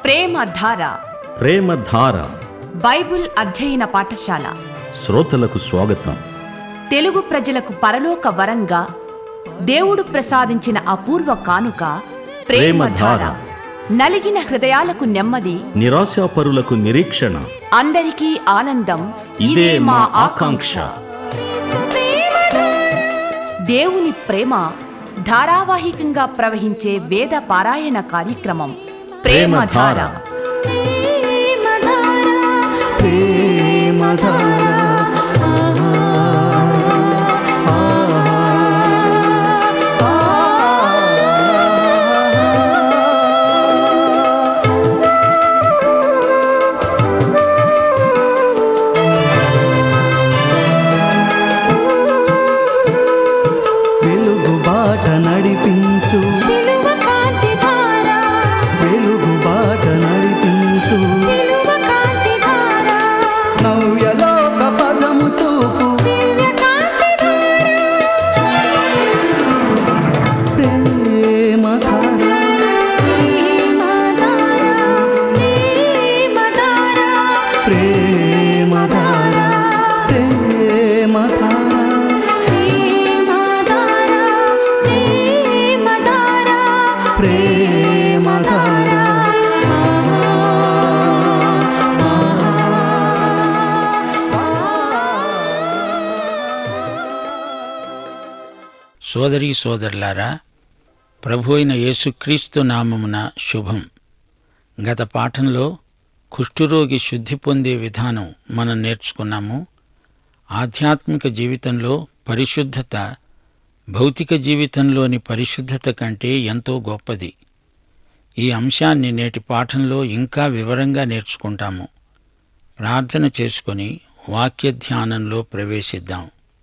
ప్రేమధార ప్రేమధార Bible అధ్యయన పాఠశాల శ్రోతలకు స్వాగతం తెలుగు ప్రజలకు పరలోక వరంగా దేవుడు ప్రసాదించిన అపూర్వ కానుక ప్రేమధార ప్రేమధార. నలిగిన హృదయాలకు నెమ్మది నిరాశాపరులకు నిరీక్షణ అందరికీ ఆనందం ఇదే మా ఆకాంక్ష దేవుని ప్రేమ ధారావాహికంగా ప్రవహించే వేద పారాయణ కార్యక్రమం ప్రేమధార వెలుగు బాట నడిపించు సిలువ కాంతి ధార వెలుగు బాట నడిపించు సిలువ కాంతి ధార నవ్యలోక పదము చూపు దివ్య కాంతి ధార ప్రేమ ధార ప్రేమ ధార ప్రేమ ధార ప్రేమ ధార ప్రేమ ధార ప్రేమ ధార ప్రేమ ధార ప్రేమ ధార సోదరీ సోదరులారా ప్రభు అయిన యేసుక్రీస్తు నామమున శుభం గత పాఠంలో కుష్ఠురోగి శుద్ధి పొందే విధానం మనం నేర్చుకున్నాము ఆధ్యాత్మిక జీవితంలో పరిశుద్ధత భౌతిక జీవితంలోని పరిశుద్ధత కంటే ఎంతో గొప్పది ఈ అంశాన్ని నేటి పాఠంలో ఇంకా వివరంగా నేర్చుకుంటాము ప్రార్థన చేసుకొని వాక్య ధ్యానంలో ప్రవేశిద్దాం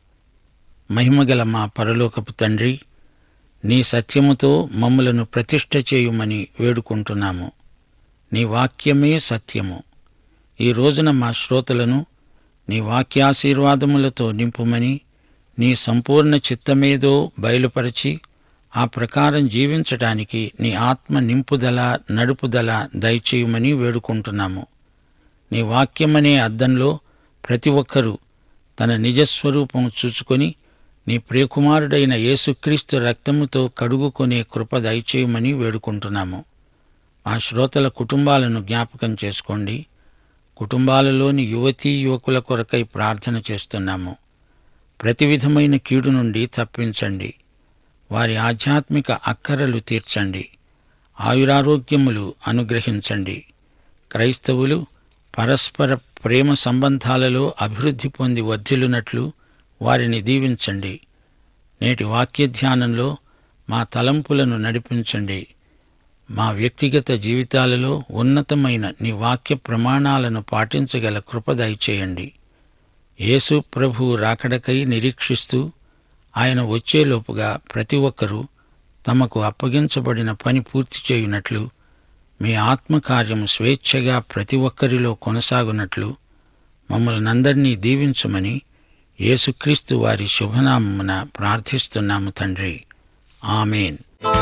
మహిమగల మా పరలోకపు తండ్రి నీ సత్యముతో మమ్ములను ప్రతిష్ఠ చేయుమని వేడుకుంటున్నాము నీ వాక్యమే సత్యము ఈ రోజున మా శ్రోతలను నీ వాక్యాశీర్వాదములతో నింపుమని నీ సంపూర్ణ చిత్తమేదో బయలుపరచి ఆ ప్రకారం జీవించటానికి నీ ఆత్మ నింపుదల నడుపుదల దయచేయమని వేడుకుంటున్నాము నీ వాక్యమనే అద్దంలో ప్రతి ఒక్కరూ తన నిజస్వరూపం చూచుకొని నీ ప్రియకుమారుడైన యేసుక్రీస్తు రక్తముతో కడుగుకొనే కృప దయచేయమని వేడుకుంటున్నాము మా శ్రోతల కుటుంబాలను జ్ఞాపకం చేసుకోండి కుటుంబాలలోని యువతీ యువకుల కొరకై ప్రార్థన చేస్తున్నాము ప్రతి విధమైన కీడు నుండి తప్పించండి వారి ఆధ్యాత్మిక అక్కరలు తీర్చండి ఆయురారోగ్యములు అనుగ్రహించండి క్రైస్తవులు పరస్పర ప్రేమ సంబంధాలలో అభివృద్ధి పొంది వర్ధిల్లునట్లు వారిని దీవించండి నేటి వాక్య ధ్యానంలో మా తలంపులను నడిపించండి మా వ్యక్తిగత జీవితాలలో ఉన్నతమైన నీ వాక్య ప్రమాణాలను పాటించగల కృప దయచేయండి యేసు ప్రభు రాకడకై నిరీక్షిస్తూ ఆయన వచ్చేలోపుగా ప్రతి ఒక్కరూ తమకు అప్పగించబడిన పని పూర్తి చేయునట్లు మీ ఆత్మకార్యము స్వేచ్ఛగా ప్రతి ఒక్కరిలో కొనసాగునట్లు మమ్మల్ని అందరినీ దీవించమని యేసుక్రీస్తు వారి శుభనామమున ప్రార్థిస్తున్నాము తండ్రి ఆమెన్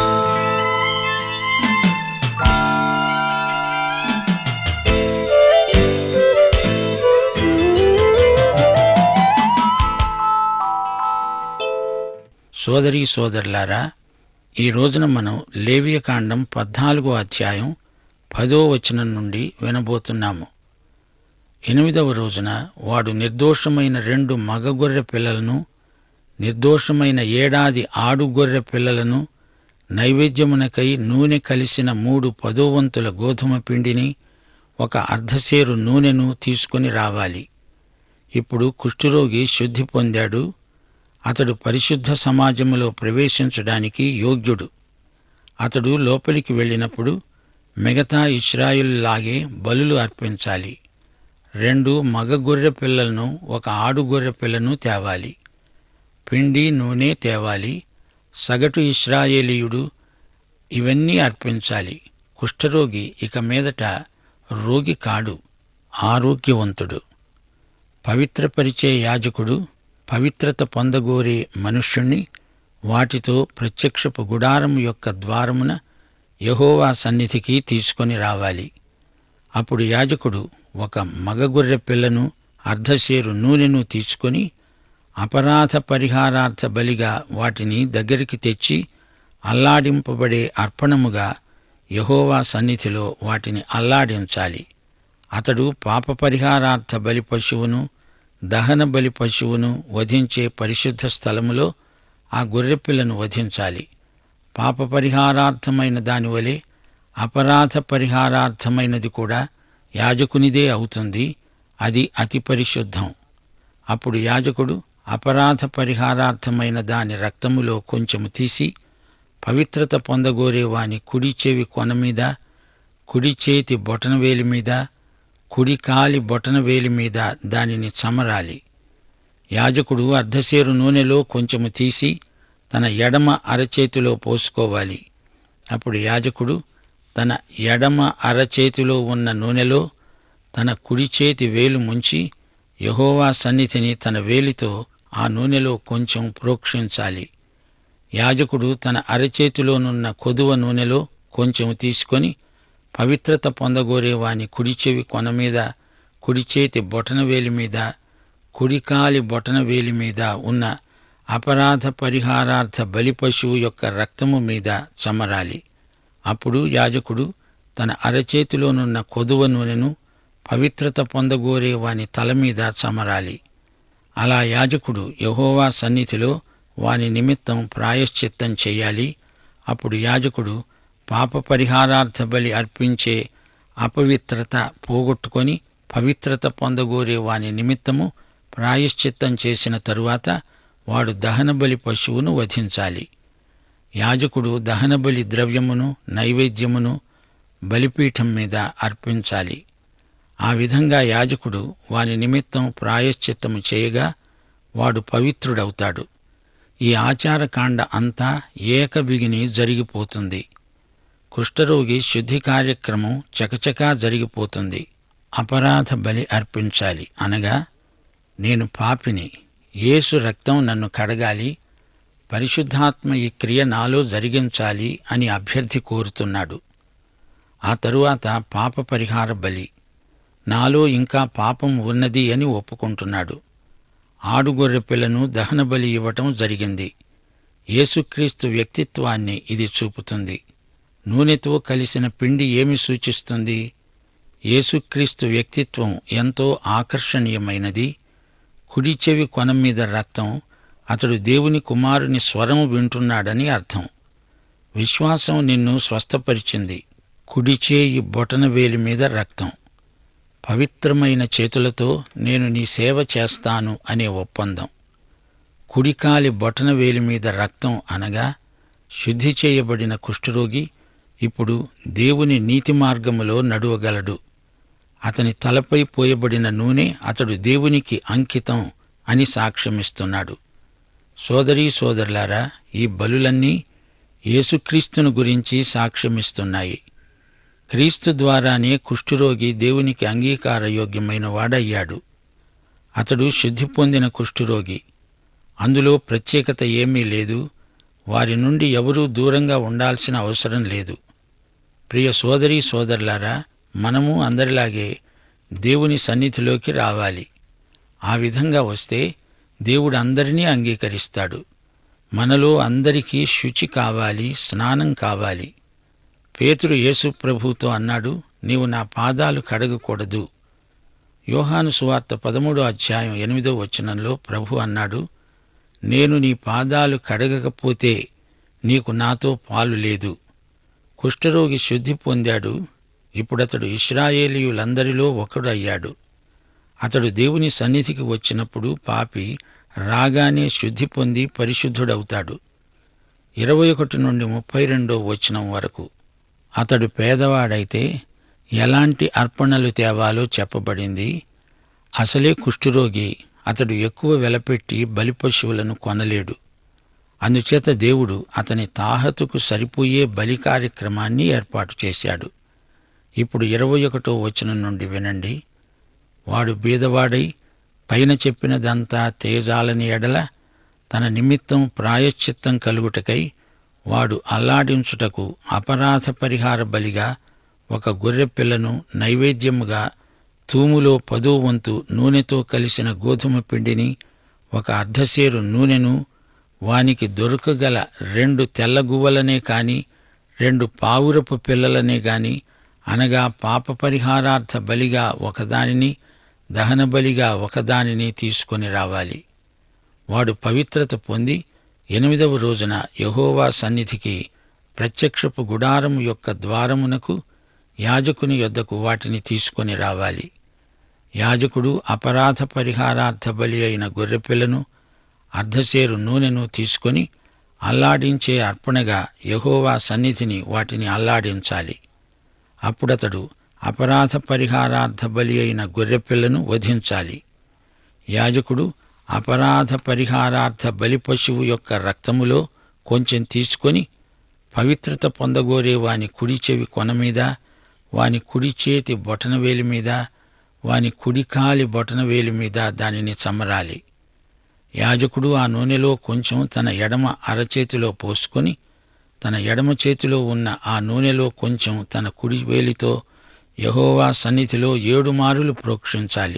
సోదరీ సోదరులారా ఈ రోజున మనం లేవియకాండం పద్నాలుగో అధ్యాయం పదో వచనం నుండి వినబోతున్నాము ఎనిమిదవ రోజున వాడు నిర్దోషమైన రెండు మగ గొర్రె పిల్లలను నిర్దోషమైన ఏడాది ఆడు గొర్రె పిల్లలను నైవేద్యమునకై నూనె కలిసిన మూడు పదోవంతుల గోధుమ పిండిని ఒక అర్ధసేరు నూనెను తీసుకొని రావాలి ఇప్పుడు కుష్ఠరోగి శుద్ధి పొందాడు అతడు పరిశుద్ధ సమాజములో ప్రవేశించడానికి యోగ్యుడు అతడు లోపలికి వెళ్ళినప్పుడు మిగతా ఇస్రాయిల్లాగే బలులు అర్పించాలి రెండు మగ గొర్రె పిల్లలను ఒక ఆడు గొర్రె పిల్లను తేవాలి పిండి నూనె తేవాలి సగటు ఇస్రాయేలీయుడు ఇవన్నీ అర్పించాలి కుష్ఠరోగి ఇక మీదట రోగి కాడు ఆరోగ్యవంతుడు పవిత్రపరిచే యాజకుడు పవిత్రత పొందగోరే మనుష్యుణ్ణి వాటితో ప్రత్యక్షపు గుడారం యొక్క ద్వారమున యహోవా సన్నిధికి తీసుకొని రావాలి అప్పుడు యాజకుడు ఒక మగగొర్రె పిల్లను అర్ధశేరు నూనెను తీసుకొని అపరాధ పరిహారార్థ బలిగా వాటిని దగ్గరికి తెచ్చి అల్లాడింపబడే అర్పణముగా యహోవా సన్నిధిలో వాటిని అల్లాడించాలి అతడు పాప పరిహారార్థ బలి పశువును దహన బలి పశువును వధించే పరిశుద్ధ స్థలములో ఆ గొర్రెపిల్లను వధించాలి పాప పరిహారార్థమైన దాని వలె అపరాధ పరిహారార్థమైనది కూడా యాజకునిదే అవుతుంది అది అతి పరిశుద్ధం అప్పుడు యాజకుడు అపరాధ పరిహారార్థమైన దాని రక్తములో కొంచెము తీసి పవిత్రత పొందగోరే వాని కుడి చెవి కొన మీద కుడి చేతి బొటనవేలి మీద కుడి కాలి బొటనవేలి మీద దానిని చమరాలి యాజకుడు అర్ధసేరు నూనెలో కొంచెము తీసి తన ఎడమ అరచేతిలో పోసుకోవాలి అప్పుడు యాజకుడు తన ఎడమ అరచేతిలో ఉన్న నూనెలో తన కుడి చేతి వేలు ముంచి యహోవా సన్నిధిని తన వేలితో ఆ నూనెలో కొంచెం ప్రోక్షించాలి యాజకుడు తన అరచేతిలోనున్న కొదువ నూనెలో కొంచెం తీసుకొని పవిత్రత పొందగోరే వాని కుడి చెవి కొన మీద కుడి చేతి బొటనవేలి మీద కుడి కాలి బొటనవేలి మీద ఉన్న అపరాధ పరిహారార్థ బలి పశువు యొక్క రక్తము మీద చమరాలి అప్పుడు యాజకుడు తన అరచేతిలోనున్న కొదువ నూనెను పవిత్రత పొందగోరే వాని తల మీద చమరాలి అలా యాజకుడు యహోవా సన్నిధిలో వాని నిమిత్తం ప్రాయశ్చిత్తం చెయ్యాలి అప్పుడు యాజకుడు పాప పరిహారార్థ బలి అర్పించే అపవిత్రత పోగొట్టుకొని పవిత్రత పొందగోరే వాని నిమిత్తము ప్రాయశ్చిత్తం చేసిన తరువాత వాడు దహనబలి పశువును వధించాలి యాజకుడు దహనబలి ద్రవ్యమును నైవేద్యమును బలిపీఠం మీద అర్పించాలి ఆ విధంగా యాజకుడు వాని నిమిత్తం ప్రాయశ్చిత్తము చేయగా వాడు పవిత్రుడవుతాడు ఈ ఆచారకాండ అంతా ఏకబిగిని జరిగిపోతుంది కుష్ఠరోగి శుద్ధి కార్యక్రమం చకచకా జరిగిపోతుంది అపరాధ బలి అర్పించాలి అనగా నేను పాపిని యేసు రక్తం నన్ను కడగాలి పరిశుద్ధాత్మ ఈ క్రియ నాలో జరిగించాలి అని అభ్యర్థి కోరుతున్నాడు ఆ తరువాత పాప పరిహార బలి నాలో ఇంకా పాపం ఉన్నది అని ఒప్పుకుంటున్నాడు ఆడుగొర్రె పిల్లను దహన బలి ఇవ్వటం జరిగింది యేసుక్రీస్తు వ్యక్తిత్వాన్ని ఇది చూపుతుంది నూనెతో కలిసిన పిండి ఏమి సూచిస్తుంది యేసుక్రీస్తు వ్యక్తిత్వం ఎంతో ఆకర్షణీయమైనది కుడి చెవి కొన మీద రక్తం అతడు దేవుని కుమారుని స్వరం వింటున్నాడని అర్థం విశ్వాసం నిన్ను స్వస్థపరిచింది కుడి చేయి బొటన వేలి మీద రక్తం పవిత్రమైన చేతులతో నేను నీ సేవ చేస్తాను అనే ఒప్పందం కుడికాలి బొటన వేలి మీద రక్తం అనగా శుద్ధి చేయబడిన కుష్ఠరోగి ఇప్పుడు దేవుని నీతి మార్గములో నడువగలడు అతని తలపై పోయబడిన నూనె అతడు దేవునికి అంకితం అని సాక్ష్యమిస్తున్నాడు సోదరీ సోదరులారా ఈ బలులన్నీ యేసుక్రీస్తును గురించి సాక్ష్యమిస్తున్నాయి క్రీస్తు ద్వారానే కుష్ఠురోగి దేవునికి అంగీకారయోగ్యమైన వాడయ్యాడు అతడు శుద్ధి పొందిన కుష్ఠురోగి అందులో ప్రత్యేకత ఏమీ లేదు వారి నుండి ఎవరూ దూరంగా ఉండాల్సిన అవసరం లేదు ప్రియ సోదరీ సోదరులారా మనము అందరిలాగే దేవుని సన్నిధిలోకి రావాలి ఆ విధంగా వస్తే దేవుడు అందరినీ అంగీకరిస్తాడు మనలో అందరికీ శుచి కావాలి స్నానం కావాలి పేతురు యేసు ప్రభుతో అన్నాడు నీవు నా పాదాలు కడగకూడదు యోహాను సువార్త పదమూడో అధ్యాయం ఎనిమిదో వచనంలో ప్రభు అన్నాడు నేను నీ పాదాలు కడగకపోతే నీకు నాతో పాలు లేదు కుష్ఠరోగి శుద్ధి పొందాడు ఇప్పుడతడు ఇస్రాయేలీయులందరిలో ఒకడు అయ్యాడు అతడు దేవుని సన్నిధికి వచ్చినప్పుడు పాపి రాగానే శుద్ధి పొంది పరిశుద్ధుడవుతాడు ఇరవై ఒకటి నుండి ముప్పై రెండో వచనం వరకు అతడు పేదవాడైతే ఎలాంటి అర్పణలు తేవాలో చెప్పబడింది అసలే కుష్ఠురోగి అతడు ఎక్కువ వెలపెట్టి బలిపశువులను కొనలేడు అందుచేత దేవుడు అతని తాహతుకు సరిపోయే బలి కార్యక్రమాన్ని ఏర్పాటు చేశాడు ఇప్పుడు ఇరవై ఒకటో వచనం నుండి వినండి వాడు బీదవాడై పైన చెప్పినదంతా తేజాలని ఎడల తన నిమిత్తం ప్రాయశ్చిత్తం కలుగుటకై వాడు అల్లాడించుటకు అపరాధ పరిహార బలిగా ఒక గొర్రె పిల్లను నైవేద్యముగా తూములో పదో వంతు నూనెతో కలిసిన గోధుమ పిండిని ఒక అర్ధసేరు నూనెను వానికి దొరకగల రెండు తెల్లగువ్వలనే కాని రెండు పావురపు పిల్లలనే గాని అనగా పాప పరిహారార్థ బలిగా ఒకదానిని దహన బలిగా ఒకదానిని తీసుకొని రావాలి వాడు పవిత్రత పొంది ఎనిమిదవ రోజున యహోవా సన్నిధికి ప్రత్యక్షపు గుడారము యొక్క ద్వారమునకు యాజకుని యొద్దకు వాటిని తీసుకొని రావాలి యాజకుడు అపరాధ పరిహారార్థ బలి అయిన గొర్రెపిల్లను అర్ధసేరు నూనెను తీసుకొని అల్లాడించే అర్పణగా యహోవా సన్నిధిని వాటిని అల్లాడించాలి అప్పుడతడు అపరాధ పరిహారార్థ బలి అయిన గొర్రెపిల్లను వధించాలి యాజకుడు అపరాధ పరిహారార్థ బలి పశువు యొక్క రక్తములో కొంచెం తీసుకొని పవిత్రత పొందగోరే వాని కుడి చెవి కొన మీద వాని కుడి చేతి బొటనవేలి మీద వాని కుడి కాలి బొటనవేలి మీద దానిని చమరాలి యాజకుడు ఆ నూనెలో కొంచెం తన ఎడమ అరచేతిలో పోసుకొని తన ఎడమ చేతిలో ఉన్న ఆ నూనెలో కొంచెం తన కుడి వేలితో యహోవా సన్నిధిలో ఏడు మారులు ప్రోక్షించాలి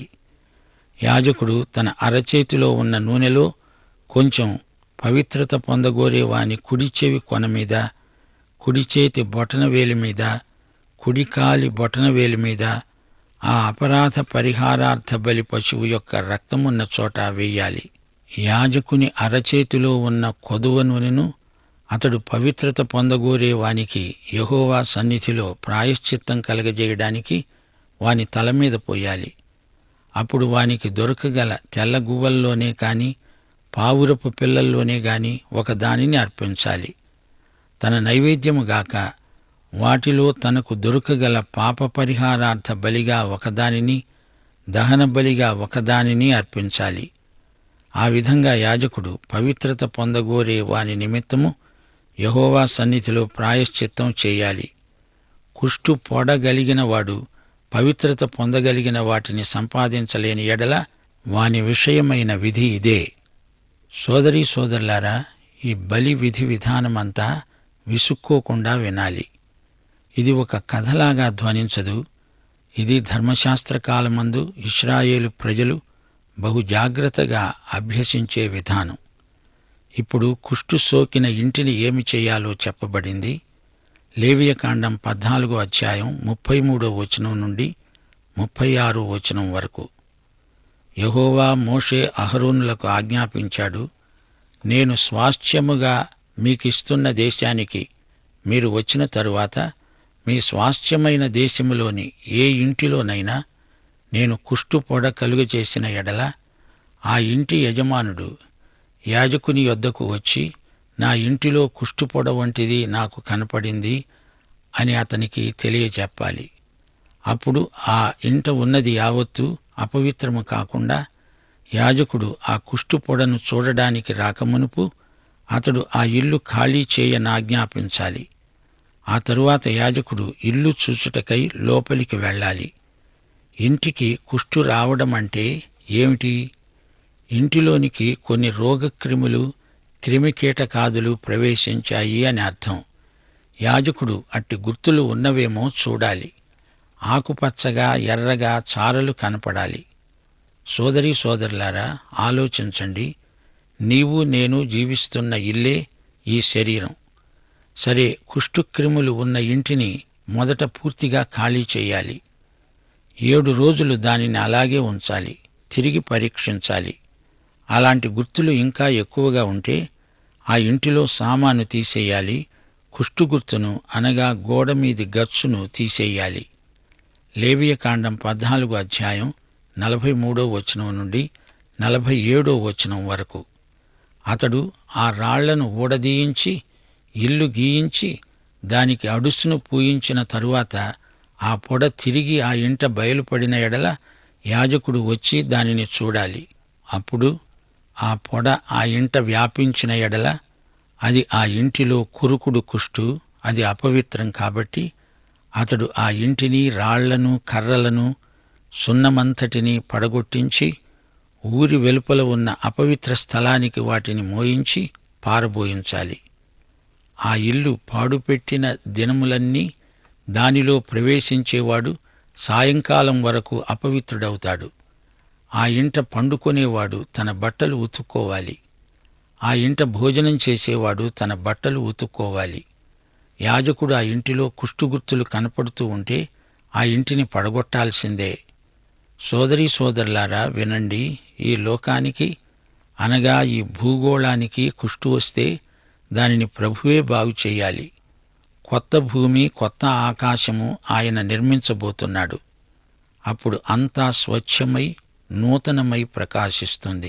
యాజకుడు తన అరచేతిలో ఉన్న నూనెలో కొంచెం పవిత్రత పొందగోరే వాని కుడి చెవి కొన మీద కుడి చేతి బొటనవేలి మీద కుడి కాలి బొటనవేలి మీద ఆ అపరాధ పరిహారార్థ బలి పశువు యొక్క రక్తమున్న చోట వేయాలి యాజకుని అరచేతిలో ఉన్న కొదువ నూనెను అతడు పవిత్రత పొందగోరే వానికి యహోవా సన్నిధిలో ప్రాయశ్చిత్తం కలగజేయడానికి వాని తల మీద పోయాలి అప్పుడు వానికి దొరకగల తెల్ల గువ్వల్లోనే కాని పావురపు పిల్లల్లోనే గాని ఒక దానిని అర్పించాలి తన నైవేద్యము గాక వాటిలో తనకు దొరకగల పాప పరిహారార్థ బలిగా ఒకదానిని దహన బలిగా ఒకదానిని అర్పించాలి ఆ విధంగా యాజకుడు పవిత్రత పొందగోరే వాని నిమిత్తము యహోవా సన్నిధిలో ప్రాయశ్చిత్తం చేయాలి కుష్టు పొడగలిగిన వాడు పవిత్రత పొందగలిగిన వాటిని సంపాదించలేని ఎడల వాని విషయమైన విధి ఇదే సోదరీ సోదరులారా ఈ బలి విధి విధానమంతా విసుక్కోకుండా వినాలి ఇది ఒక కథలాగా ధ్వనించదు ఇది ధర్మశాస్త్ర కాలమందు ఇస్రాయేలు ప్రజలు బహు జాగ్రత్తగా అభ్యసించే విధానం ఇప్పుడు కుష్టు సోకిన ఇంటిని ఏమి చేయాలో చెప్పబడింది లేవియకాండం పద్నాలుగో అధ్యాయం ముప్పై మూడో వచనం నుండి ముప్పై ఆరో వచనం వరకు యహోవా మోషే అహరోనులకు ఆజ్ఞాపించాడు నేను స్వాస్థ్యముగా మీకిస్తున్న దేశానికి మీరు వచ్చిన తరువాత మీ స్వాస్థ్యమైన దేశములోని ఏ ఇంటిలోనైనా నేను కుష్టు పొడ కలుగజేసిన ఎడల ఆ ఇంటి యజమానుడు యాజకుని యొద్దకు వచ్చి నా ఇంటిలో కుష్టు పొడ వంటిది నాకు కనపడింది అని అతనికి తెలియజెప్పాలి అప్పుడు ఆ ఇంట ఉన్నది యావత్తు అపవిత్రము కాకుండా యాజకుడు ఆ కుష్టు పొడను చూడడానికి రాకమునుపు అతడు ఆ ఇల్లు ఖాళీ చేయనాజ్ఞాపించాలి ఆ తరువాత యాజకుడు ఇల్లు చూచుటకై లోపలికి వెళ్ళాలి ఇంటికి కుష్టు రావడం అంటే ఏమిటి ఇంటిలోనికి కొన్ని రోగక్రిములు క్రిమికీటకాదులు ప్రవేశించాయి అని అర్థం యాజకుడు అట్టి గుర్తులు ఉన్నవేమో చూడాలి ఆకుపచ్చగా ఎర్రగా చారలు కనపడాలి సోదరీ సోదరులారా ఆలోచించండి నీవు నేను జీవిస్తున్న ఇల్లే ఈ శరీరం సరే కుష్ఠుక్రిములు ఉన్న ఇంటిని మొదట పూర్తిగా ఖాళీ చేయాలి ఏడు రోజులు దానిని అలాగే ఉంచాలి తిరిగి పరీక్షించాలి అలాంటి గుర్తులు ఇంకా ఎక్కువగా ఉంటే ఆ ఇంటిలో సామాను తీసేయాలి కుష్టు గుర్తును అనగా గోడ మీది గచ్చును తీసేయాలి లేవియకాండం పద్నాలుగు అధ్యాయం నలభై మూడో వచనం నుండి నలభై ఏడో వచనం వరకు అతడు ఆ రాళ్లను ఊడదీయించి ఇల్లు గీయించి దానికి అడుసును పూయించిన తరువాత ఆ పొడ తిరిగి ఆ ఇంట బయలుపడిన ఎడల యాజకుడు వచ్చి దానిని చూడాలి అప్పుడు ఆ పొడ ఆ ఇంట వ్యాపించిన ఎడల అది ఆ ఇంటిలో కురుకుడు కుష్టు అది అపవిత్రం కాబట్టి అతడు ఆ ఇంటిని రాళ్లను కర్రలను సున్నమంతటిని పడగొట్టించి ఊరి వెలుపల ఉన్న అపవిత్ర స్థలానికి వాటిని మోయించి పారబోయించాలి ఆ ఇల్లు పాడుపెట్టిన దినములన్నీ దానిలో ప్రవేశించేవాడు సాయంకాలం వరకు అపవిత్రుడవుతాడు ఆ ఇంట పండుకొనేవాడు తన బట్టలు ఉతుక్కోవాలి ఆ ఇంట భోజనం చేసేవాడు తన బట్టలు ఉతుక్కోవాలి యాజకుడు ఆ ఇంటిలో కుష్టుగుర్తులు కనపడుతూ ఉంటే ఆ ఇంటిని పడగొట్టాల్సిందే సోదరీ సోదరులారా వినండి ఈ లోకానికి అనగా ఈ భూగోళానికి కుష్టు వస్తే దానిని ప్రభువే బాగు చేయాలి కొత్త భూమి కొత్త ఆకాశము ఆయన నిర్మించబోతున్నాడు అప్పుడు అంతా స్వచ్ఛమై నూతనమై ప్రకాశిస్తుంది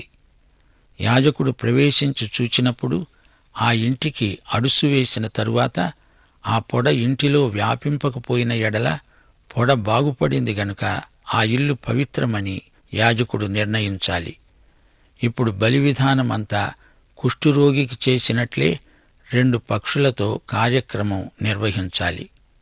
యాజకుడు ప్రవేశించి చూచినప్పుడు ఆ ఇంటికి అడుసు వేసిన తరువాత ఆ పొడ ఇంటిలో వ్యాపింపకపోయిన ఎడల పొడ బాగుపడింది గనుక ఆ ఇల్లు పవిత్రమని యాజకుడు నిర్ణయించాలి ఇప్పుడు బలి విధానం అంతా కుష్ఠురోగికి చేసినట్లే రెండు పక్షులతో కార్యక్రమం నిర్వహించాలి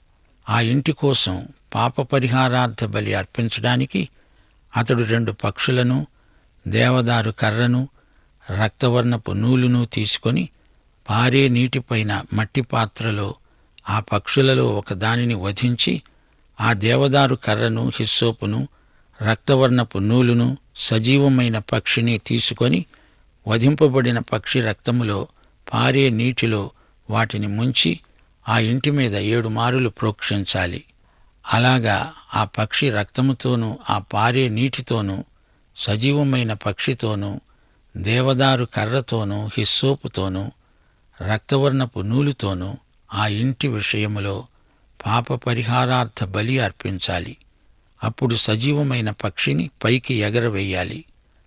ఆ ఇంటి కోసం పాప పరిహారార్థ బలి అర్పించడానికి అతడు రెండు పక్షులను దేవదారు కర్రను రక్తవర్ణపు నూలును తీసుకొని పారే నీటిపైన మట్టి పాత్రలో ఆ పక్షులలో ఒక దానిని వధించి ఆ దేవదారు కర్రను హిస్సోపును రక్తవర్ణపు నూలును సజీవమైన పక్షిని తీసుకొని వధింపబడిన పక్షి రక్తములో పారే నీటిలో వాటిని ముంచి ఆ ఇంటి మీద ఏడు మారులు ప్రోక్షించాలి అలాగా ఆ పక్షి రక్తముతోనూ ఆ పారే నీటితోనూ సజీవమైన పక్షితోనూ దేవదారు కర్రతోనూ హిస్సోపుతోనూ రక్తవర్ణపు నూలుతోనూ ఆ ఇంటి విషయములో పాప పరిహారార్థ బలి అర్పించాలి అప్పుడు సజీవమైన పక్షిని పైకి ఎగరవేయాలి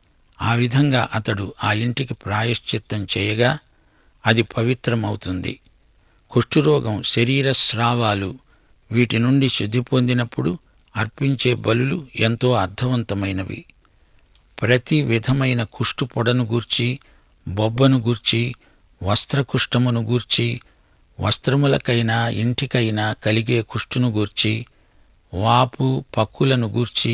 ఆ విధంగా అతడు ఆ ఇంటికి ప్రాయశ్చిత్తం చేయగా అది పవిత్రమవుతుంది కుష్ఠురోగం శరీర స్రావాలు వీటి నుండి శుద్ధి పొందినప్పుడు అర్పించే బలులు ఎంతో అర్థవంతమైనవి ప్రతి విధమైన కుష్టు పొడను గూర్చి బొబ్బను గూర్చి వస్త్రకుష్టమును గూర్చి వస్త్రములకైనా ఇంటికైనా కలిగే కుష్టును గూర్చి వాపు పక్కులను గూర్చి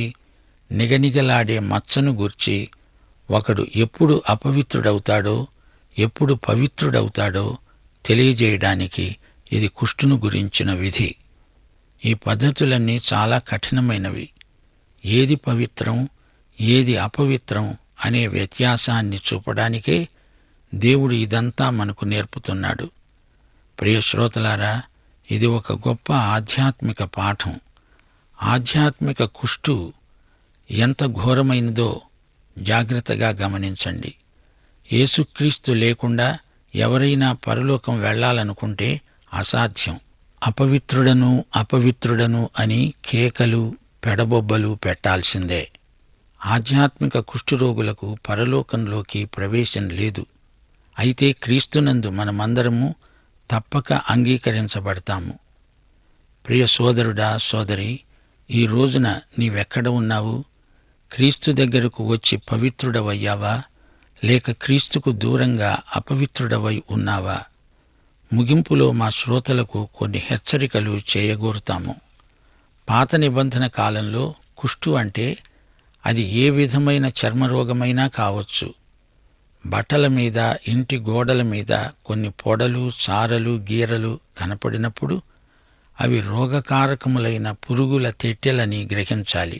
నిగనిగలాడే మచ్చను గూర్చి ఒకడు ఎప్పుడు అపవిత్రుడవుతాడో ఎప్పుడు పవిత్రుడవుతాడో తెలియజేయడానికి ఇది కుష్టును గురించిన విధి ఈ పద్ధతులన్నీ చాలా కఠినమైనవి ఏది పవిత్రం ఏది అపవిత్రం అనే వ్యత్యాసాన్ని చూపడానికే దేవుడు ఇదంతా మనకు నేర్పుతున్నాడు ప్రియ శ్రోతలారా ఇది ఒక గొప్ప ఆధ్యాత్మిక పాఠం ఆధ్యాత్మిక కుష్టు ఎంత ఘోరమైనదో జాగ్రత్తగా గమనించండి యేసుక్రీస్తు లేకుండా ఎవరైనా పరలోకం వెళ్ళాలనుకుంటే అసాధ్యం అపవిత్రుడను అపవిత్రుడను అని కేకలు పెడబొబ్బలు పెట్టాల్సిందే ఆధ్యాత్మిక కుష్ఠరోగులకు పరలోకంలోకి ప్రవేశం లేదు అయితే క్రీస్తునందు మనమందరము తప్పక అంగీకరించబడతాము ప్రియ సోదరుడా సోదరి ఈ రోజున నీవెక్కడ ఉన్నావు క్రీస్తు దగ్గరకు వచ్చి పవిత్రుడవయ్యావా లేక క్రీస్తుకు దూరంగా అపవిత్రుడవై ఉన్నావా ముగింపులో మా శ్రోతలకు కొన్ని హెచ్చరికలు చేయగోరుతాము పాత నిబంధన కాలంలో కుష్టు అంటే అది ఏ విధమైన చర్మరోగమైనా కావచ్చు బట్టల మీద ఇంటి గోడల మీద కొన్ని పొడలు చారలు గీరలు కనపడినప్పుడు అవి రోగకారకములైన పురుగుల తెట్టెలని గ్రహించాలి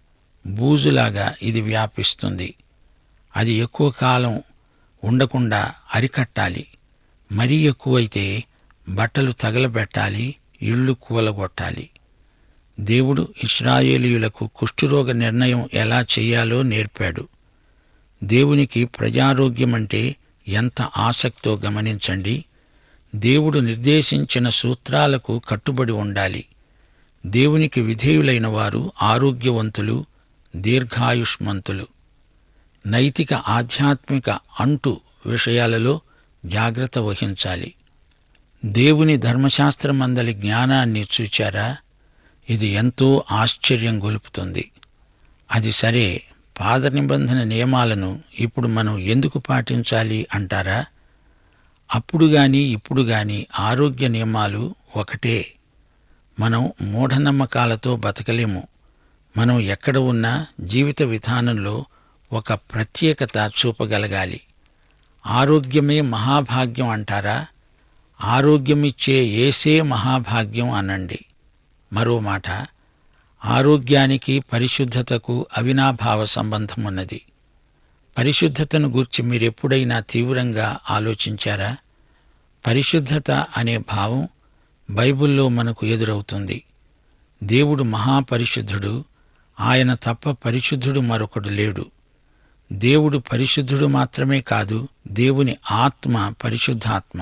బూజులాగా ఇది వ్యాపిస్తుంది అది ఎక్కువ కాలం ఉండకుండా అరికట్టాలి మరీ ఎక్కువైతే బట్టలు తగలబెట్టాలి ఇళ్ళు కూలగొట్టాలి దేవుడు ఇస్రాయేలీయులకు కుష్ఠురోగ నిర్ణయం ఎలా చేయాలో నేర్పాడు దేవునికి ప్రజారోగ్యమంటే ఎంత ఆసక్తో గమనించండి దేవుడు నిర్దేశించిన సూత్రాలకు కట్టుబడి ఉండాలి దేవునికి విధేయులైన వారు ఆరోగ్యవంతులు దీర్ఘాయుష్మంతులు నైతిక ఆధ్యాత్మిక అంటు విషయాలలో జాగ్రత్త వహించాలి దేవుని ధర్మశాస్త్రమందలి జ్ఞానాన్ని చూచారా ఇది ఎంతో ఆశ్చర్యం గొలుపుతుంది అది సరే పాద నిబంధన నియమాలను ఇప్పుడు మనం ఎందుకు పాటించాలి అంటారా అప్పుడు గాని ఇప్పుడు గాని ఆరోగ్య నియమాలు ఒకటే మనం మూఢనమ్మకాలతో బతకలేము మనం ఎక్కడ ఉన్నా జీవిత విధానంలో ఒక ప్రత్యేకత చూపగలగాలి ఆరోగ్యమే మహాభాగ్యం అంటారా ఆరోగ్యమిచ్చే ఏసే మహాభాగ్యం అనండి మరో మాట ఆరోగ్యానికి పరిశుద్ధతకు అవినాభావ సంబంధం ఉన్నది పరిశుద్ధతను గూర్చి మీరెప్పుడైనా తీవ్రంగా ఆలోచించారా పరిశుద్ధత అనే భావం బైబిల్లో మనకు ఎదురవుతుంది దేవుడు మహాపరిశుద్ధుడు ఆయన తప్ప పరిశుద్ధుడు మరొకడు లేడు దేవుడు పరిశుద్ధుడు మాత్రమే కాదు దేవుని ఆత్మ పరిశుద్ధాత్మ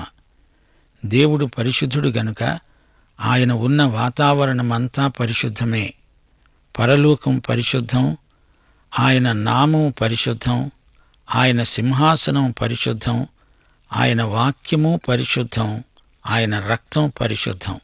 దేవుడు పరిశుద్ధుడు గనుక ఆయన ఉన్న వాతావరణమంతా పరిశుద్ధమే పరలోకం పరిశుద్ధం ఆయన నామం పరిశుద్ధం ఆయన సింహాసనం పరిశుద్ధం ఆయన వాక్యము పరిశుద్ధం ఆయన రక్తం పరిశుద్ధం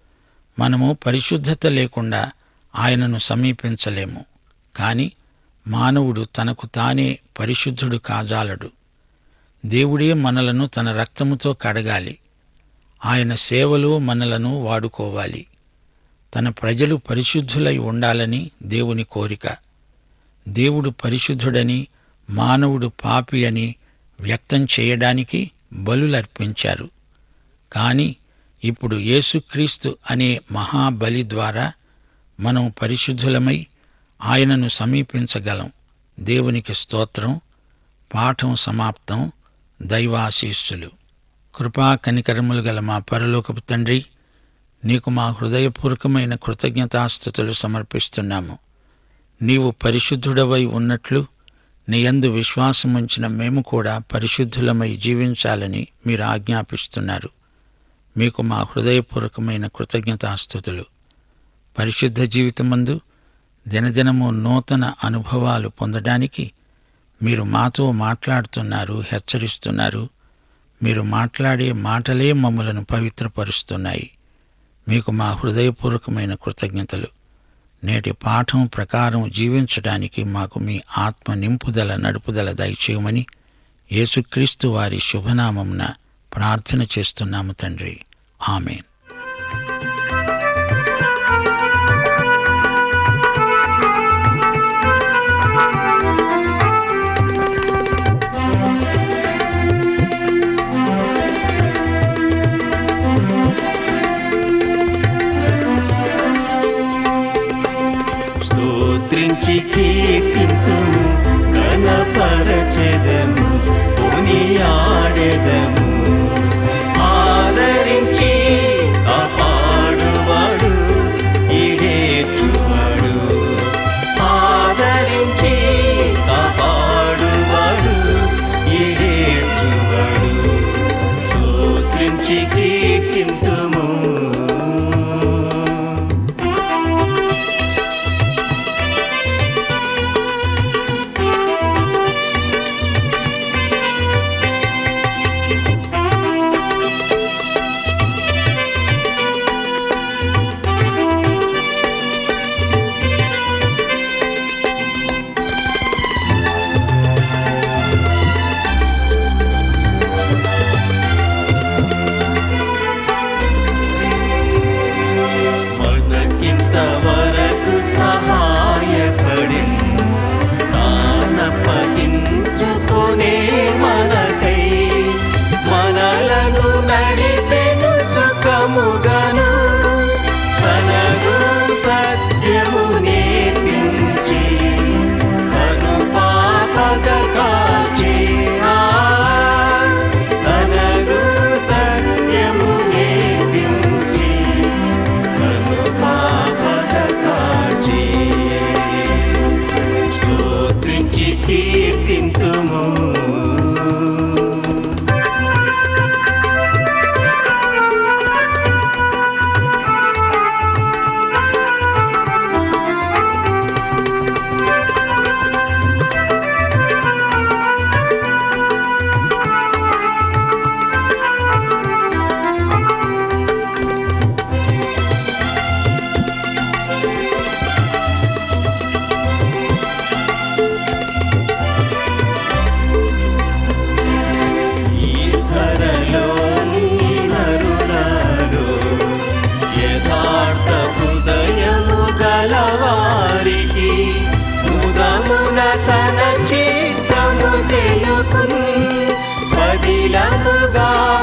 మనము పరిశుద్ధత లేకుండా ఆయనను సమీపించలేము కాని మానవుడు తనకు తానే పరిశుద్ధుడు కాజాలడు దేవుడే మనలను తన రక్తముతో కడగాలి ఆయన సేవలో మనలను వాడుకోవాలి తన ప్రజలు పరిశుద్ధులై ఉండాలని దేవుని కోరిక దేవుడు పరిశుద్ధుడని మానవుడు పాపి అని వ్యక్తం చేయడానికి బలులర్పించారు కాని ఇప్పుడు యేసుక్రీస్తు అనే మహాబలి ద్వారా మనం పరిశుద్ధులమై ఆయనను సమీపించగలం దేవునికి స్తోత్రం పాఠం సమాప్తం దైవాశీస్సులు కృపా కనికరములు గల మా పరలోకపు తండ్రి నీకు మా హృదయపూర్వకమైన కృతజ్ఞతాస్థుతులు సమర్పిస్తున్నాము నీవు పరిశుద్ధుడవై ఉన్నట్లు నీ యందు విశ్వాసముంచిన మేము కూడా పరిశుద్ధులమై జీవించాలని మీరు ఆజ్ఞాపిస్తున్నారు మీకు మా హృదయపూర్వకమైన కృతజ్ఞతాస్థుతులు పరిశుద్ధ జీవితమందు దినదినము నూతన అనుభవాలు పొందడానికి మీరు మాతో మాట్లాడుతున్నారు హెచ్చరిస్తున్నారు మీరు మాట్లాడే మాటలే మమ్మలను పవిత్రపరుస్తున్నాయి మీకు మా హృదయపూర్వకమైన కృతజ్ఞతలు నేటి పాఠం ప్రకారం జీవించడానికి మాకు మీ ఆత్మ నింపుదల నడుపుదల దయచేయమని యేసుక్రీస్తు వారి శుభనామమున ప్రార్థన చేస్తున్నాము తండ్రి ఆమెన్ స్తోత్రించి కీర్తింతుము ఘనపరచెదము కొనియాడెదము ఆదరించి కాపాడువాడు ఈడేర్చువాడు ఆదరించి కాపాడువాడు ఈడేర్చువాడు స్తోత్రించి కీర్తింతుము మనకింతవరకు సహాయపడి తానప్పగించుకునే మనకై మనలను నడిపెను సుఖముగను తనదు సత్యము నేర్పించి కను పాపగ కాచి ఆ తనదు సత్యము నేర్పించి కను పాపగ కాచి స్తోత్రించి కీర్తింతుము ఈ ధరలోని నరులలో యథార్థ హృదయము గలవారికి ముదమున తన చిత్తము తెలుపు పదిలముగా